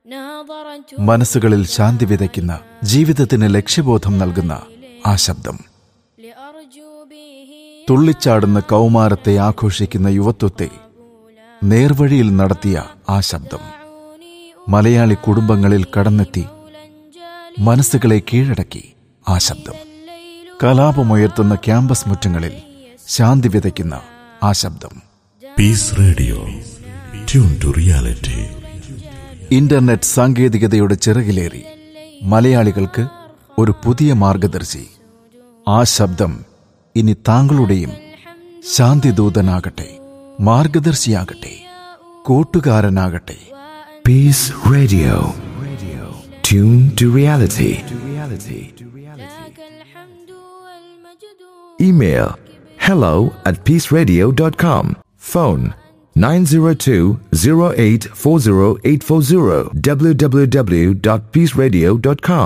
മനസ്സുകളിൽ ശാന്തി വിതയ്ക്കുന്ന ജീവിതത്തിന് ലക്ഷ്യബോധം നൽകുന്ന ആ ശബ്ദം തുള്ളിച്ചാടുന്ന കൗമാരത്തെ ആഘോഷിക്കുന്ന യുവത്വത്തെ നേർവഴിയിൽ നടത്തിയ ആ ശബ്ദം മലയാളി കുടുംബങ്ങളിൽ കടന്നെത്തി മനസ്സുകളെ കീഴടക്കി ആ ശബ്ദം കലാപമുയർത്തുന്ന ക്യാമ്പസ് മുറ്റങ്ങളിൽ ശാന്തി വിതയ്ക്കുന്ന ആ ശബ്ദം Peace Radio tune to reality internet സാങ്കേതികതയുടെ ചിറകിലേറി മലയാളികൾക്ക് ഒരു പുതിയ മാർഗദർശി ആ ശബ്ദം ഇനി താങ്കളുടെയും ശാന്തിദൂതനാകട്ടെ മാർഗദർശിയാകട്ടെ കൂട്ടുകാരനാകട്ടെ Peace Radio. Tune to reality. Email hello at peaceradio.com. Phone 902-0840840 www.peaceradio.com.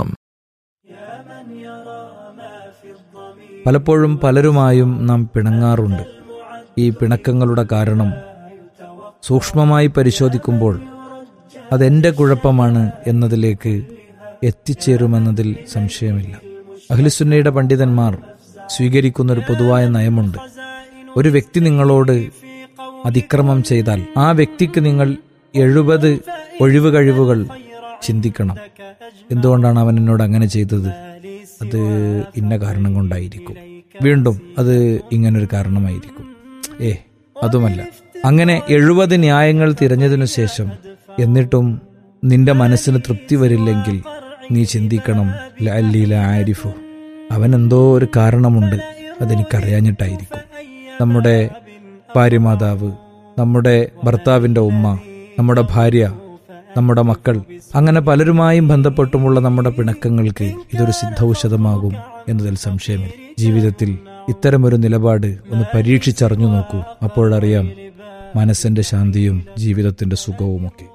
പലപ്പോഴും പലരുമായും നാം പിണങ്ങാറുണ്ട് ഈ പിണക്കങ്ങളുടെ കാരണം സൂക്ഷ്മമായി പരിശോധിക്കുമ്പോൾ അതെന്റെ കുഴപ്പമാണ് എന്നതിലേക്ക് എത്തിച്ചേരുമെന്നതിൽ സംശയമില്ല അഖിലുസുന്നയുടെ പണ്ഡിതന്മാർ സ്വീകരിക്കുന്ന ഒരു പൊതുവായ നയമുണ്ട് ഒരു വ്യക്തി നിങ്ങളോട് അതിക്രമം ചെയ്താൽ ആ വ്യക്തിക്ക് നിങ്ങൾ എഴുപത് ഒഴിവ് കഴിവുകൾ ചിന്തിക്കണം എന്തുകൊണ്ടാണ് അവൻ എന്നോട് അങ്ങനെ ചെയ്തത് അത് ഇന്ന കാരണം കൊണ്ടായിരിക്കും വീണ്ടും അത് ഇങ്ങനൊരു കാരണമായിരിക്കും ഏ അതുമല്ല അങ്ങനെ എഴുപത് ന്യായങ്ങൾ തിരഞ്ഞതിനു ശേഷം എന്നിട്ടും നിന്റെ മനസ്സിന് തൃപ്തി വരില്ലെങ്കിൽ നീ ചിന്തിക്കണം ലഅല്ലീല ആരിഫു അവൻ എന്തോ ഒരു കാരണമുണ്ട് അതെനിക്കറിയാഞ്ഞിട്ടായിരിക്കും നമ്മുടെ ഭാര്യമാതാവ് നമ്മുടെ ഭർത്താവിന്റെ ഉമ്മ നമ്മുടെ ഭാര്യ നമ്മുടെ മക്കൾ അങ്ങനെ പലരുമായും ബന്ധപ്പെട്ടുമുള്ള നമ്മുടെ പിണക്കങ്ങൾക്ക് ഇതൊരു സിദ്ധൌഷധമാകും എന്നതിൽ സംശയമില്ല ജീവിതത്തിൽ ഇത്തരമൊരു നിലപാട് ഒന്ന് പരീക്ഷിച്ചറിഞ്ഞു നോക്കൂ അപ്പോഴറിയാം മനസ്സിന്റെ ശാന്തിയും ജീവിതത്തിന്റെ സുഖവുമൊക്കെ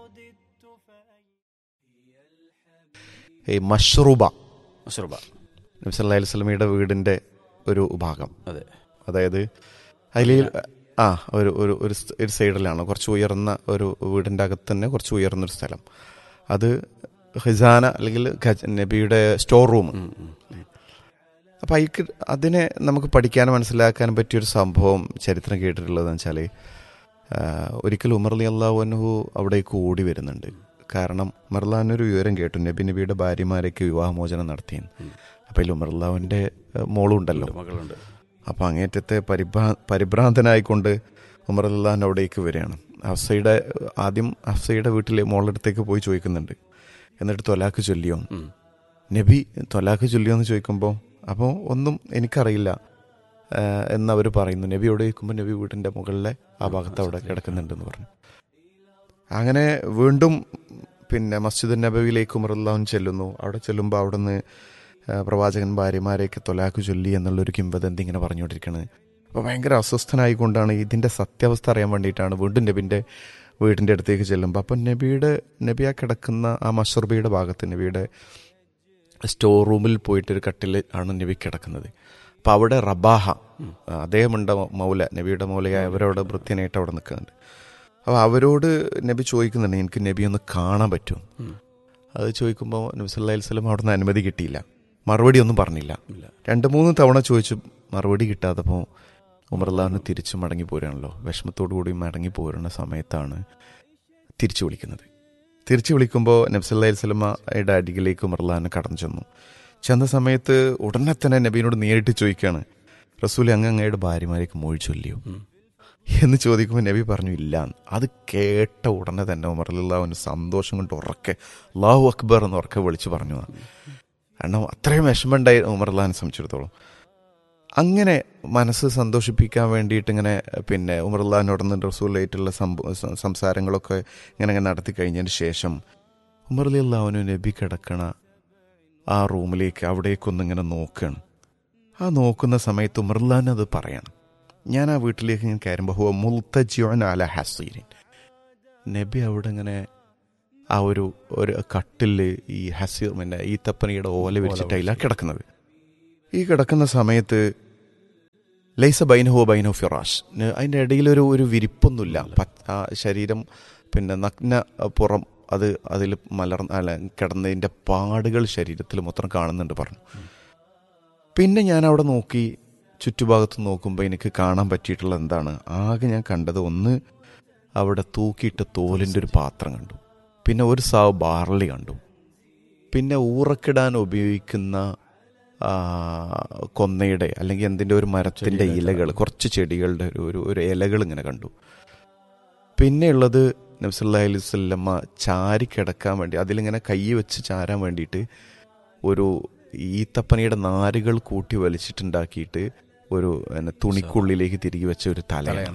ഈ മഷ്റൂബ മഷറൂബ നബി സല്ലല്ലാഹു അലൈഹി വസല്ലമയുടെ വീടിന്റെ ഒരു ഭാഗം അതെ അതായത് അതിൽ ആ ഒരു ഒരു ഒരു സ്- ഒരു സൈഡിലാണ് കുറച്ച് ഉയർന്ന ഒരു വീടിൻ്റെ അകത്ത് തന്നെ കുറച്ച് ഉയർന്നൊരു സ്ഥലം അത് ഖിസാന അല്ലെങ്കിൽ ഖജ- നബിയുടെ സ്റ്റോർ റൂം അപ്പം അതിക്ക് അതിനെ നമുക്ക് പഠിക്കാനും മനസ്സിലാക്കാനും പറ്റിയൊരു സംഭവം ചരിത്രം കേട്ടിട്ടുള്ളതെന്ന് വെച്ചാൽ ഒരിക്കൽ ഉമർ അലി അള്ളാഹുനഹു അവിടേക്ക് ഓടി വരുന്നുണ്ട് കാരണം ഉമർലാനൊരു വിവരം കേട്ടു നബി നബിയുടെ ഭാര്യമാരേക്ക് വിവാഹമോചനം നടത്തിയെന്ന് അപ്പം അതിൽ ഉമർലാവിൻ്റെ മോളും ഉണ്ടല്ലോ മകളുണ്ട് അപ്പോൾ അങ്ങേറ്റത്തെ പരിഭ്രാ പരിഭ്രാന്തനായിക്കൊണ്ട് ഉമർ അല്ലാൻ അവിടേക്ക് വരികയാണ് ഹഫ്സയുടെ ആദ്യം ഹഫ്സയുടെ വീട്ടിലെ മോളുടെ അടുത്തേക്ക് പോയി ചോദിക്കുന്നുണ്ട് എന്നിട്ട് തൊലാക്ക് ചൊല്ലിയോ ഉം. നബി തൊലാക്ക് ചൊല്ലിയോ എന്ന് ചോദിക്കുമ്പോൾ അപ്പോൾ ഒന്നും എനിക്കറിയില്ല ആഹ് എന്നവർ പറയുന്നു നബി അവിടെ ചോദിക്കുമ്പോൾ നബി വീടിൻ്റെ മുകളിലെ ആ ഭാഗത്ത് അവിടെ കിടക്കുന്നുണ്ടെന്ന് പറഞ്ഞു അങ്ങനെ വീണ്ടും പിന്നെ മസ്ജിദ് നബവിയിലേക്ക് ഉമറുല്ലാഹുൻ ചെല്ലുന്നു അവിടെ ചെല്ലുമ്പോൾ അവിടുന്ന് ആ, പ്രവാചകൻ ഭാര്യമാരെയൊക്കെ തൊലാക്ക് ചൊല്ലി എന്നുള്ളൊരു കിംവദന്തി ഇങ്ങനെ പറഞ്ഞുകൊണ്ടിരിക്കുന്നത് അപ്പോൾ ഭയങ്കര അസ്വസ്ഥനായിക്കൊണ്ടാണ് ഇതിൻ്റെ സത്യാവസ്ഥ അറിയാൻ വേണ്ടിയിട്ടാണ് വീണ്ടും നബിൻ്റെ വീടിൻ്റെ അടുത്തേക്ക് ചെല്ലുമ്പോൾ അപ്പം നബിയുടെ നബി ആ കിടക്കുന്ന ആ മഷർബിയുടെ ഭാഗത്ത് നബിയുടെ സ്റ്റോർ റൂമിൽ പോയിട്ടൊരു കട്ടിൽ ആണ് നബി കിടക്കുന്നത് അപ്പോൾ അവിടെ റബാഹ അദ്ദേഹമുണ്ട് മൗല നബിയുടെ മൗലയായ അവരവിടെ വൃത്യനായിട്ട് അവിടെ നിൽക്കുന്നുണ്ട് അപ്പോൾ അവരോട് നബി ചോദിക്കുന്നുണ്ട് എനിക്ക് നബി ഒന്ന് കാണാൻ പറ്റുമോ അത് ചോദിക്കുമ്പോൾ നബി സല്ലല്ലാഹു അലൈഹി വസല്ലം അവിടെ നിന്ന് അനുമതി കിട്ടിയില്ല മറുപടി ഒന്നും പറഞ്ഞില്ല രണ്ട് മൂന്ന് തവണ ചോദിച്ചു മറുപടി കിട്ടാത്തപ്പോൾ ഉമർലാന്ന് തിരിച്ചു മടങ്ങി പോരാണല്ലോ വിഷമത്തോടു കൂടി മടങ്ങി പോരുന്ന സമയത്താണ് തിരിച്ചു വിളിക്കുന്നത് തിരിച്ചു വിളിക്കുമ്പോൾ നബ്സല്ലാ സ്വലമയുടെ അരികിലേക്ക് ഉമർലാന് കടന്നു ചെന്നു ചെന്ന സമയത്ത് ഉടനെ തന്നെ നബീനോട് നേരിട്ട് ചോദിക്കുകയാണ് റസൂൽ അങ്ങ് അങ്ങയുടെ ഭാര്യമാരേക്ക് മൊഴി ചൊല്ലിയോ എന്ന് ചോദിക്കുമ്പോൾ നബി പറഞ്ഞു ഇല്ല എന്ന്. അത് കേട്ട ഉടനെ തന്നെ ഉമർലാവിന് സന്തോഷം കൊണ്ട് ഉറക്കെ അള്ളാഹു അക്ബർ എന്ന് ഉറക്കെ വിളിച്ചു പറഞ്ഞു കാരണം അത്രയും വിഷമമുണ്ടായി ഉമർലാനെ സംബന്ധിച്ചിടത്തോളം അങ്ങനെ മനസ്സ് സന്തോഷിപ്പിക്കാൻ വേണ്ടിയിട്ട് ഇങ്ങനെ പിന്നെ ഉമർലാനോടൊന്ന് റസൂലായിട്ടുള്ള സംഭവ സ- സംസാരങ്ങളൊക്കെ ഇങ്ങനെ ഇങ്ങനെ നടത്തി കഴിഞ്ഞതിന് ശേഷം ഉമർ അലി അള്ളാഹുനു നബി കിടക്കണ ആ റൂമിലേക്ക് അവിടേക്കൊന്നിങ്ങനെ നോക്കുകയാണ് ആ നോക്കുന്ന സമയത്ത് ഉമർലാൻ അത് പറയണം ഞാൻ ആ വീട്ടിലേക്ക് ഇങ്ങനെ കയറുമ്പോൾ ഹുവ മുൽത്തജിയോൻ അല ഹസീരിൻ നബി അവിടെ ഇങ്ങനെ ആ ഒരു ഒരു കട്ടില് ഈ ഹസീർ പിന്നെ ഈ തപ്പനയുടെ ഓല വിരിച്ചിട്ട് അതിലാണ് കിടക്കുന്നത് ഈ കിടക്കുന്ന സമയത്ത് ലൈസ ബൈനഹോ ബൈനഹോ ഫിറാഷ് ന- അതിൻ്റെ ഇടയിൽ ഒരു ഒരു വിരിപ്പൊന്നുമില്ല പച്ച- ആ ശരീരം പിന്നെ നഗ്ന പുറം അത് അതിൽ മലർന്ന അല്ല കിടന്നതിൻ്റെ പാടുകൾ ശരീരത്തിൽ മൊത്തം കാണുന്നുണ്ട് പറഞ്ഞു പിന്നെ ഞാൻ അവിടെ നോക്കി ചുറ്റുഭാഗത്ത് നോക്കുമ്പോൾ എനിക്ക് കാണാൻ പറ്റിയിട്ടുള്ള എന്താണ് ആകെ ഞാൻ കണ്ടത് ഒന്ന് അവിടെ തൂക്കിയിട്ട തോലിൻ്റെ ഒരു പാത്രം കണ്ടു പിന്നെ ഒരു സാവ് ബാർലി കണ്ടു പിന്നെ ഊറക്കിടാൻ ഉപയോഗിക്കുന്ന ആ, കൊന്നയുടെ അല്ലെങ്കിൽ എന്തിൻ്റെ ഒരു മരത്തിൻ്റെ ഇലകൾ കുറച്ച് ചെടികളുടെ ഒരു ഒരു ഒരു ഇലകൾ ഇങ്ങനെ കണ്ടു പിന്നെയുള്ളത് നബ്സല്ലാ അലൈഹി സ്വല്ലമ്മ ചാരി കിടക്കാൻ വേണ്ടി അതിലിങ്ങനെ കൈ വെച്ച് ചാരാൻ വേണ്ടിയിട്ട് ഒരു ഈത്തപ്പനയുടെ നാരുകൾ കൂട്ടി വലിച്ചിട്ടുണ്ടാക്കിയിട്ട് ഒരു പിന്നെ തുണിക്കുള്ളിലേക്ക് തിരികെ വെച്ച ഒരു തലയാണ് തലയണ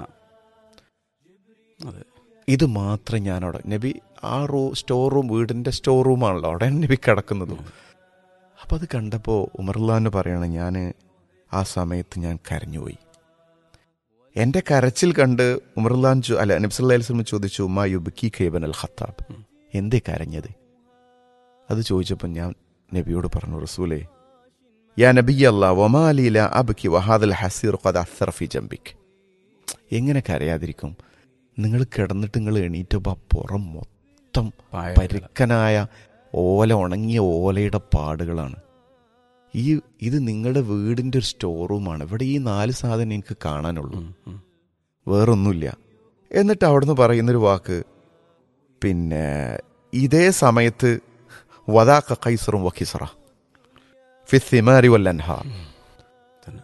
അതെ ഇത് മാത്രം ഞാൻ അവിടെ നബി ആ റൂ സ്റ്റോർ റൂം വീടിൻ്റെ സ്റ്റോർ റൂമാണല്ലോ അവിടെ നബി കിടക്കുന്നതും അപ്പം അത് കണ്ടപ്പോൾ ഉമർലാന്ന് പറയണം ഞാൻ ആ സമയത്ത് ഞാൻ കരഞ്ഞുപോയി എൻ്റെ കരച്ചിൽ കണ്ട് ഉമർലാൻ ചോ അല്ല നബ്സല്ലാ അലിസ്ലം ചോദിച്ചു ഉമ്മ യുബിക്കി ഖേബൻ അൽ ഖത്താബ് എന്തേ കരഞ്ഞത് അത് ചോദിച്ചപ്പോൾ ഞാൻ നബിയോട് പറഞ്ഞു റസൂലേ യാ നബി അല്ലാ വമാലീല അബ്കി വഹാദൽ ഹസീർ ഖദ് അസ്സറ ഫി ജംബിക് എങ്ങനെ കരയാതിരിക്കും നിങ്ങൾ കിടന്നിട്ട് നിങ്ങൾ എണീറ്റപ്പോൾ ആ പുറം മൊത്തം പായ പരുക്കനായ ഓല ഉണങ്ങിയ ഓലയുടെ പാടുകളാണ് ഈ ഇത് നിങ്ങളുടെ വീടിൻ്റെ ഒരു സ്റ്റോർ റൂമാണ് ഇവിടെ ഈ നാല് സാധനം എനിക്ക് കാണാനുള്ളൂ ഉം, ഉം. വേറൊന്നുമില്ല എന്നിട്ട് അവിടുന്ന് പറയുന്നൊരു വാക്ക് പിന്നെ ഇതേ സമയത്ത് വദാക്ക കൈസറും വഖിസറ ഫിസിമാരി വല്ലൻഹാർ തന്നെ.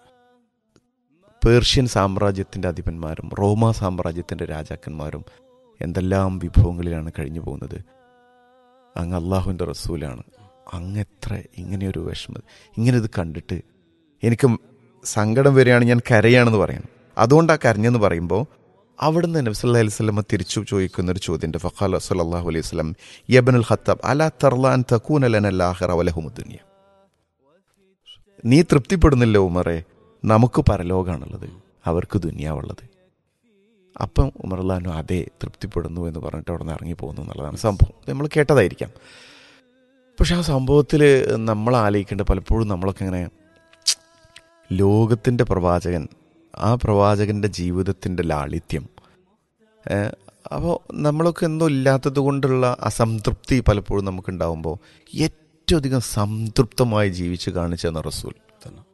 പേർഷ്യൻ സാമ്രാജ്യത്തിൻ്റെ അധിപന്മാരും റോമ സാമ്രാജ്യത്തിൻ്റെ രാജാക്കന്മാരും എന്തെല്ലാം വിഭവങ്ങളിലാണ് കഴിഞ്ഞു പോകുന്നത് അങ്ങ് അള്ളാഹുവിൻ്റെ റസൂലാണ് അങ്ങ് എത്ര ഇങ്ങനെയൊരു വിഷമം ഇങ്ങനെ ഇത് കണ്ടിട്ട് എനിക്ക് സങ്കടം വരികയാണ് ഞാൻ കരയാണെന്ന് പറയണം അതുകൊണ്ടാണ് കരഞ്ഞെന്ന് പറയുമ്പോൾ അവിടുന്ന് നബ്സല്ലാ അലൈഹി സ്വലമ തിരിച്ചു ചോദിക്കുന്ന ഒരു ചോദ്യമുണ്ട് ഫഖാൽ സല്ലാഹു അലൈഹി സ്വലം യബനുൽ ഖത്താബ് അലാ തർലാൻ തക്കൂനലനല്ലാഹിറ വലഹുമുദ്ദുനിയ നീ തൃപ്തിപ്പെടുന്നില്ല ഉമറെ നമുക്ക് പരലോകാണുള്ളത് അവർക്ക് ദുനിയാവുള്ളത് അപ്പം ഉമർലാനു അതെ തൃപ്തിപ്പെടുന്നു എന്ന് പറഞ്ഞിട്ട് അവിടെ നിന്ന് ഇറങ്ങി പോകുന്നു എന്നുള്ളതാണ് സംഭവം നമ്മൾ കേട്ടതായിരിക്കാം പക്ഷെ ആ സംഭവത്തിൽ നമ്മൾ ആലോചിക്കേണ്ട പലപ്പോഴും നമ്മളൊക്കെ ഇങ്ങനെ ലോകത്തിൻ്റെ പ്രവാചകൻ ആ പ്രവാചകൻ്റെ ജീവിതത്തിൻ്റെ ലാളിത്യം അപ്പോൾ നമ്മളൊക്കെ എന്തോ ഇല്ലാത്തത് കൊണ്ടുള്ള അസംതൃപ്തി പലപ്പോഴും നമുക്കുണ്ടാവുമ്പോൾ ഏറ്റവും അധികം സംതൃപ്തമായി ജീവിച്ച് കാണിച്ചെന്ന റസൂൽ തന്നെ.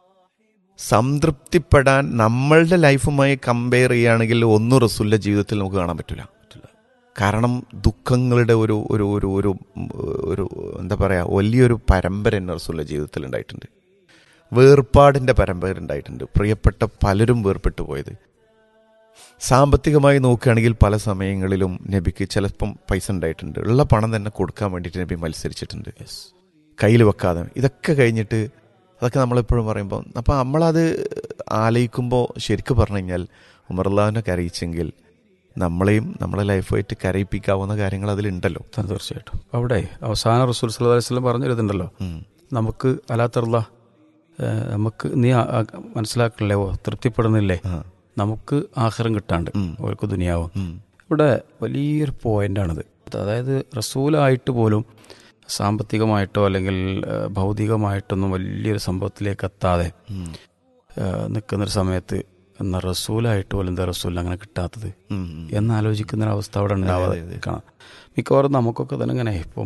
സംതൃപ്തിപ്പെടാൻ നമ്മളുടെ ലൈഫുമായി കമ്പയർ ചെയ്യുകയാണെങ്കിൽ ഒന്നും റസൂലിൻ്റെ ജീവിതത്തിൽ നമുക്ക് കാണാൻ പറ്റില്ല കാരണം ദുഃഖങ്ങളുടെ ഒരു ഒരു ഒരു ഒരു ഒരു എന്താ പറയുക വലിയൊരു പരമ്പര തന്നെ റസൂലിൻ്റെ ജീവിതത്തിൽ ഉണ്ടായിട്ടുണ്ട് വേർപാടിൻ്റെ പരമ്പര ഉണ്ടായിട്ടുണ്ട് പ്രിയപ്പെട്ട പലരും വേർപെട്ടു പോയത് സാമ്പത്തികമായി നോക്കുകയാണെങ്കിൽ പല സമയങ്ങളിലും നബിക്ക് ചിലപ്പം പൈസ ഉണ്ടായിട്ടുണ്ട് ഉള്ള പണം തന്നെ കൊടുക്കാൻ വേണ്ടിയിട്ട് നബി മത്സരിച്ചിട്ടുണ്ട് കയ്യിൽ വെക്കാതെ ഇതൊക്കെ കഴിഞ്ഞിട്ട് അതൊക്കെ നമ്മളെപ്പോഴും പറയുമ്പോൾ അപ്പം നമ്മളത് ആലയിക്കുമ്പോൾ ശരിക്കും പറഞ്ഞു കഴിഞ്ഞാൽ ഉമർലാവിനെ കരയിച്ചെങ്കിൽ നമ്മളെയും നമ്മളെ ലൈഫായിട്ട് കരയിപ്പിക്കാവുന്ന കാര്യങ്ങൾ അതിലുണ്ടല്ലോ തന്നെ തീർച്ചയായിട്ടും അപ്പൊ അവിടെ അവസാന റസൂൽ സല്ലല്ലാഹു അലൈഹി വസല്ലം പറഞ്ഞിരുന്നുണ്ടല്ലോ ഉം. നമുക്ക് അലാത്തറുള്ള നമുക്ക് നീ ആ- ആ മനസ്സിലാക്കണില്ലേ ഓ തൃപ്തിപ്പെടുന്നില്ലേ ആ. നമുക്ക് ആഹാരം കിട്ടാണ്ട് ഉം. അവർക്ക് ദുനിയാവും ഉം. ഇവിടെ വലിയൊരു പോയിന്റാണിത് അതായത് റസൂലായിട്ട് പോലും സാമ്പത്തികമായിട്ടോ അല്ലെങ്കിൽ ആ, ഭൗതികമായിട്ടൊന്നും വലിയൊരു സംഭവത്തിലേക്ക് എത്താതെ ഉം. ആ, നിൽക്കുന്നൊരു സമയത്ത് എന്ന റസൂലായിട്ട് പോലും എന്താ റസൂലിന് അങ്ങനെ കിട്ടാത്തത് ഉം. എന്നാലോചിക്കുന്ന ഒരു അവസ്ഥ അവിടെ ഉണ്ടാവാതെ അതെ, അതെ. കാണാം മിക്കവാറും നമുക്കൊക്കെ തന്നെ ഇങ്ങനെ ഇപ്പം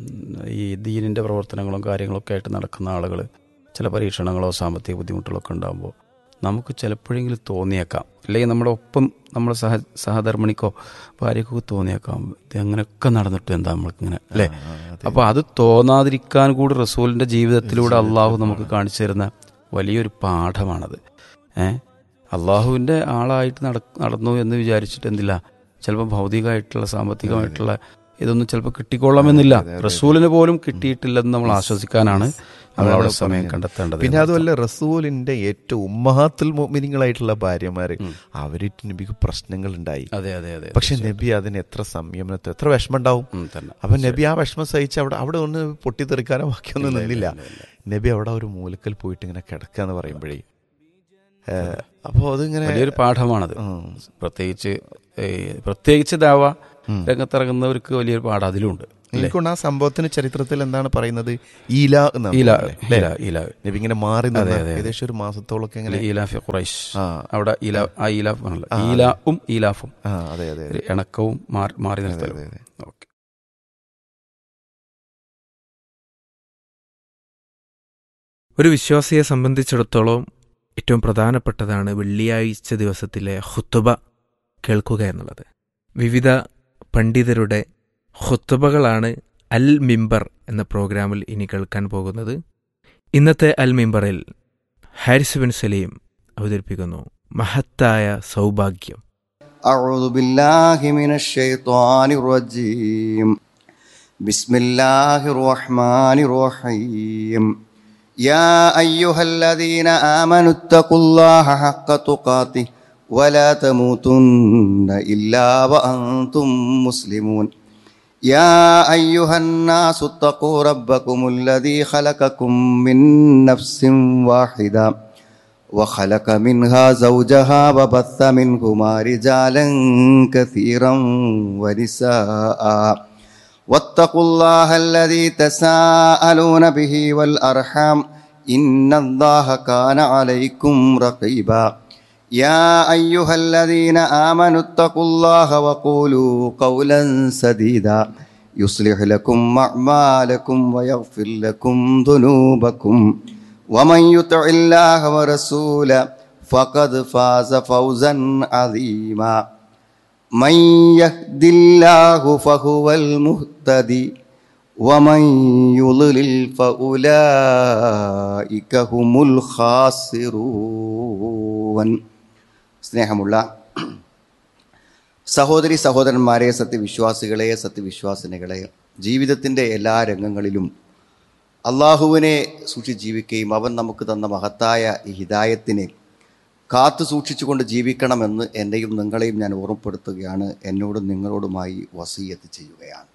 ഈ ദീനിൻ്റെ പ്രവർത്തനങ്ങളും കാര്യങ്ങളൊക്കെ ആയിട്ട് നടക്കുന്ന ആളുകൾ ചില പരീക്ഷണങ്ങളോ സാമ്പത്തിക ബുദ്ധിമുട്ടുകളൊക്കെ ഉണ്ടാകുമ്പോൾ നമുക്ക് ചിലപ്പോഴെങ്കിലും തോന്നിയേക്കാം അല്ലെങ്കിൽ നമ്മുടെ ഒപ്പം നമ്മുടെ സഹ സഹധർമ്മിണിക്കോ ഭാര്യക്കോ തോന്നിയേക്കാം ഇത് അങ്ങനെയൊക്കെ നടന്നിട്ട് എന്താ നമ്മൾക്കിങ്ങനെ അല്ലേ ആ, അതെ. അപ്പോൾ അത് തോന്നാതിരിക്കാൻ കൂടി റസൂലിൻ്റെ ജീവിതത്തിലൂടെ അള്ളാഹു നമുക്ക് കാണിച്ചു തരുന്ന വലിയൊരു പാഠമാണത് ഏ അള്ളാഹുവിൻ്റെ ആളായിട്ട് നട നടന്നു എന്ന് വിചാരിച്ചിട്ട് എന്തില്ല ചിലപ്പോൾ ഭൗതികമായിട്ടുള്ള സാമ്പത്തികമായിട്ടുള്ള ഇതൊന്നും ചിലപ്പോൾ കിട്ടിക്കൊള്ളാമെന്നില്ല റസൂലിന് പോലും കിട്ടിയിട്ടില്ലെന്ന് നമ്മൾ ആശ്വസിക്കാനാണ് നമ്മൾ അവിടെ അതാണ് സമയം പറഞ്ഞത്. കണ്ടെത്തേണ്ടത് പിന്നെ അതുമല്ല റസൂലിന്റെ ഏറ്റവും ഉമ്മഹാത്തുൽ മോമിനിങ്ങളായിട്ടുള്ള ഭാര്യമാര് അവരിട്ട് നബിക്ക് പ്രശ്നങ്ങൾ ഉണ്ടായി അതെ അതെ അതെ പക്ഷെ നബി അതിന് എത്ര സംയമനത്തെ എത്ര വിഷമം ഉണ്ടാവും ഉം, തന്നെ അപ്പൊ നബി ആ വിഷമം സഹിച്ച് അവിടെ അവിടെ ഒന്ന് പൊട്ടിത്തെറിക്കാനോ ബാക്കിയൊന്നും നിന്നില്ല നബി അവിടെ ഒരു മൂലക്കൽ പോയിട്ട് ഇങ്ങനെ കിടക്കുക എന്ന് പറയുമ്പോഴേ അപ്പോൾ അതിങ്ങനെ വലിയൊരു പാഠമാണത് ഉം. പ്രത്യേകിച്ച് ഏ, പ്രത്യേകിച്ച് ദാവ രംഗത്തിറങ്ങുന്നവർക്ക് വലിയൊരു പാഠം അതിലുണ്ട് എനിക്കൊണ്ട് ആ സംഭവത്തിന് ചരിത്രത്തിൽ എന്താണ് പറയുന്നത് ഈല എന്നാണ് ഈല പറയുന്നത്, അല്ലേ? ഈല ഈല നബി ഇങ്ങനെ മാറി നിന്ന് അതെ, അതെ. ഏകദേശം ഒരു മാസത്തോളൊക്കെ ഇങ്ങനെ ഈലാഫി ഖുറൈശ് ആ. അവിടെ ഈല ആ ഈലാഫ് ആണല്ലോ ഈലാഫും ഈലാഫും ആ അതെ അതെ ഒരു ഇണക്കവും മാറി മാറി നിർത്തലും അതെ, അതെ. ഓക്കെ ഒരു വിശ്വാസിയെ സംബന്ധിച്ചിടത്തോളം ഏറ്റവും പ്രധാനപ്പെട്ടതാണ് വെള്ളിയാഴ്ച ദിവസത്തിലെ ഹുത്തുബ കേൾക്കുക എന്നുള്ളത് വിവിധ പണ്ഡിതരുടെ ഹുത്തുബകളാണ് അൽ മിമ്പർ എന്ന പ്രോഗ്രാമിൽ ഇനി കേൾക്കാൻ പോകുന്നത് ഇന്നത്തെ അൽ മിമ്പറിൽ ഹാരിസ് ബിൻ സലീം അവതരിപ്പിക്കുന്നു മഹത്തായ സൗഭാഗ്യം أعوذ بالله من الشيطان الرجيم بسم الله الرحمن الرحيم يا أيها الذين آمنوا اتقوا الله حق تقاته ولا تموتن إلا وأنتم مسلمون يا أيها الناس اتقوا ربكم الذي خلقكم من نفس واحدة وخلق منها زوجها وبث منهما رجالا كثيرا ونساء واتقوا الله الذي تساءلون به والأرحام إن الله كان عليكم رقيبا يا أيها الذين آمنوا اتقوا الله وقولوا قولا سديدا يصلح لكم أعمالكم ويغفر لكم ذنوبكم ومن يطع الله ورسوله فقد فاز فوزا عظيما من يهد الله فهو المهتدي ومن يضلل فأولئك هم الخاسرون സ്നേഹമുള്ള സഹോദരി സഹോദരന്മാരെ സത്യവിശ്വാസികളെ സത്യവിശ്വാസിനികളെ ജീവിതത്തിൻ്റെ എല്ലാ രംഗങ്ങളിലും അള്ളാഹുവിനെ സൂക്ഷിച്ച് ജീവിക്കുകയും അവൻ നമുക്ക് തന്ന മഹത്തായ ഈ ഹിദായത്തിനെ കാത്തു സൂക്ഷിച്ചുകൊണ്ട് ജീവിക്കണമെന്ന് എന്നെയും നിങ്ങളെയും ഞാൻ ഓർമ്മപ്പെടുത്തുകയാണ് എന്നോടും നിങ്ങളോടുമായി വസീയത്ത് ചെയ്യുകയാണ്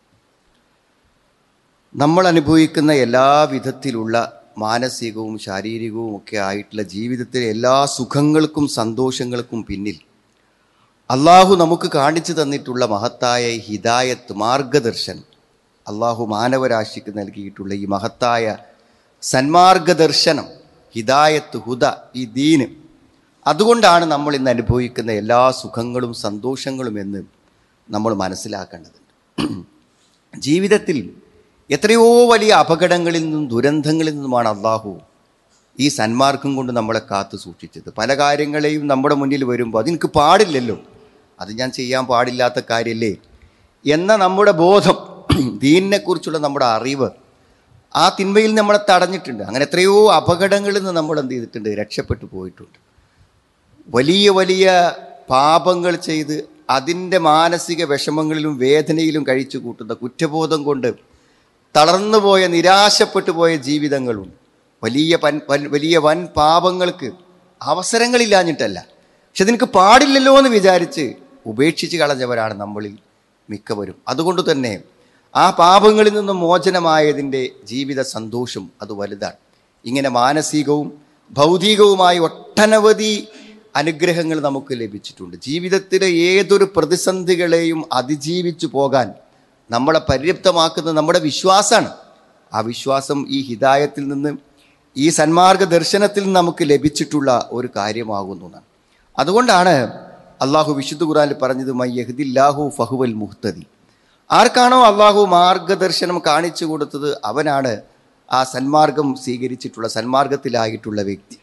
നമ്മൾ അനുഭവിക്കുന്ന എല്ലാ വിധത്തിലുള്ള മാനസികവും ശാരീരികവും ഒക്കെ ആയിട്ടുള്ള ജീവിതത്തിലെ എല്ലാ സുഖങ്ങൾക്കും സന്തോഷങ്ങൾക്കും പിന്നിൽ അള്ളാഹു നമുക്ക് കാണിച്ചു തന്നിട്ടുള്ള മഹത്തായ ഈ ഹിദായത്ത് മാർഗദർശനം അള്ളാഹു മാനവരാശിക്ക് നൽകിയിട്ടുള്ള ഈ മഹത്തായ സന്മാർഗദർശനം ഹിദായത്ത് ഹുദ ഈ ദീന് അതുകൊണ്ടാണ് നമ്മൾ ഇന്ന് അനുഭവിക്കുന്ന എല്ലാ സുഖങ്ങളും സന്തോഷങ്ങളും എന്ന് നമ്മൾ മനസ്സിലാക്കേണ്ടതുണ്ട് ജീവിതത്തിൽ എത്രയോ വലിയ അപകടങ്ങളിൽ നിന്നും ദുരന്തങ്ങളിൽ നിന്നുമാണ് അള്ളാഹു ഈ സന്മാർഗം കൊണ്ട് നമ്മളെ കാത്തു സൂക്ഷിച്ചത് പല കാര്യങ്ങളെയും നമ്മുടെ മുന്നിൽ വരുമ്പോൾ അതെനിക്ക് പാടില്ലല്ലോ അത് ഞാൻ ചെയ്യാൻ പാടില്ലാത്ത കാര്യമല്ലേ എന്ന നമ്മുടെ ബോധം ദീനിനെക്കുറിച്ചുള്ള നമ്മുടെ അറിവ് ആ തിന്മയിൽ നമ്മളെ തടഞ്ഞിട്ടുണ്ട് അങ്ങനെ എത്രയോ അപകടങ്ങളിൽ നിന്ന് നമ്മൾ എന്ത് ചെയ്തിട്ടുണ്ട് രക്ഷപ്പെട്ടു പോയിട്ടുണ്ട് വലിയ വലിയ പാപങ്ങൾ ചെയ്ത് അതിൻ്റെ മാനസിക വിഷമങ്ങളിലും വേദനയിലും കഴിച്ചു കൂട്ടുന്ന കുറ്റബോധം കൊണ്ട് തളർന്നുപോയ നിരാശപ്പെട്ടു പോയ ജീവിതങ്ങളുണ്ട് വലിയ പൻ വൻ- വലിയ വൻ പാപങ്ങൾക്ക് അവസരങ്ങളില്ലാഞ്ഞിട്ടല്ല പക്ഷെ നിനക്ക് പാടില്ലല്ലോ എന്ന് വിചാരിച്ച് ഉപേക്ഷിച്ച് കളഞ്ഞവരാണ് നമ്മളിൽ മിക്കവരും അതുകൊണ്ട് തന്നെ ആ പാപങ്ങളിൽ നിന്നും മോചനമായതിൻ്റെ ജീവിത സന്തോഷം അത് വലുതാണ് ഇങ്ങനെ മാനസികവും ഭൗതികവുമായ ഒട്ടനവധി അനുഗ്രഹങ്ങൾ നമുക്ക് ലഭിച്ചിട്ടുണ്ട് ജീവിതത്തിലെ ഏതൊരു പ്രതിസന്ധികളെയും അതിജീവിച്ചു പോകാൻ നമ്മളെ പര്യാപ്തമാക്കുന്നത് നമ്മുടെ വിശ്വാസമാണ് ആ വിശ്വാസം ഈ ഹിദായത്തിൽ നിന്ന് ഈ സന്മാർഗ ദർശനത്തിൽ നിന്ന് നമുക്ക് ലഭിച്ചിട്ടുള്ള ഒരു കാര്യമാകുന്നു എന്നാണ് അതുകൊണ്ടാണ് അള്ളാഹു വിശുദ്ധ ഖുറാനിൽ പറഞ്ഞത് മയ്യഹദില്ലാഹു ഫഹുവൽ മുഹ്തദി ആർക്കാണോ അള്ളാഹു മാർഗദർശനം കാണിച്ചു കൊടുത്തത് അവനാണ് ആ സന്മാർഗം സ്വീകരിച്ചിട്ടുള്ള സന്മാർഗത്തിലായിട്ടുള്ള വ്യക്തി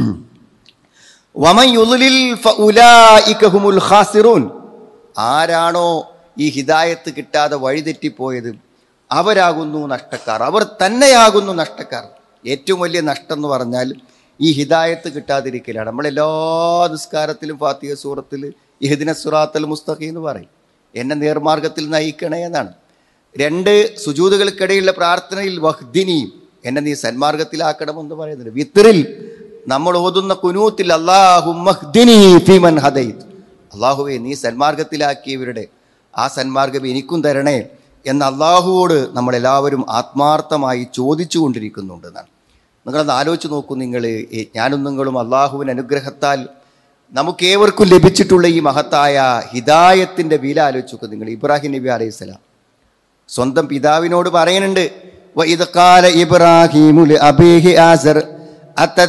വമൻ യുദ്ലിൽ ഫഉലായിക ഹുമുൽ ഖാസിറൂൻ ആരാണോ ഈ ഹിദായത്ത് കിട്ടാതെ വഴിതെറ്റിപ്പോയത് അവരാകുന്നു നഷ്ടക്കാർ അവർ തന്നെയാകുന്നു നഷ്ടക്കാർ ഏറ്റവും വലിയ നഷ്ടം എന്ന് പറഞ്ഞാൽ ഈ ഹിദായത്ത് കിട്ടാതിരിക്കലാണ് നമ്മളെല്ലാ നിസ്കാരത്തിലും ഫാത്തിഹ സൂറത്തിൽ ഇഹദിന സുറാത്തൽ മുസ്തഖി എന്ന് പറയും എന്നെ നേർമാർഗത്തിൽ നയിക്കണേ എന്നാണ് രണ്ട് സുജൂതുകൾക്കിടയിലുള്ള പ്രാർത്ഥനയിൽ വഹ്ദിനിയും എന്നെ നീ സന്മാർഗത്തിലാക്കണമെന്ന് പറയുന്നുണ്ട് വിത്തറിൽ നമ്മൾ ഓതുന്ന കുനൂത്തിൽ അള്ളാഹുമഹ്ദിനി ഫീമൻ ഹദൈത് അള്ളാഹുവെ നീ സന്മാർഗത്തിലാക്കിയവരുടെ ആ സന്മാർഗം എനിക്കും തരണേ എന്ന് അള്ളാഹുവോട് നമ്മളെല്ലാവരും ആത്മാർത്ഥമായി ചോദിച്ചു കൊണ്ടിരിക്കുന്നുണ്ട് എന്നാണ് നിങ്ങളൊന്ന് ആലോചിച്ച് നോക്കൂ നിങ്ങൾ ഞാനും നിങ്ങളും അള്ളാഹുവിൻ്റെ അനുഗ്രഹത്താൽ നമുക്കേവർക്കും ലഭിച്ചിട്ടുള്ള ഈ മഹത്തായ ഹിദായത്തിൻ്റെ വില ആലോചിച്ച് നോക്കൂ നിങ്ങൾ ഇബ്രാഹിം നബി അലൈഹി സ്വലാം സ്വന്തം പിതാവിനോട് പറയുന്നുണ്ട് "വഇദ് ഖാല ഇബ്രാഹീമു ലി അബീഹി ആസർ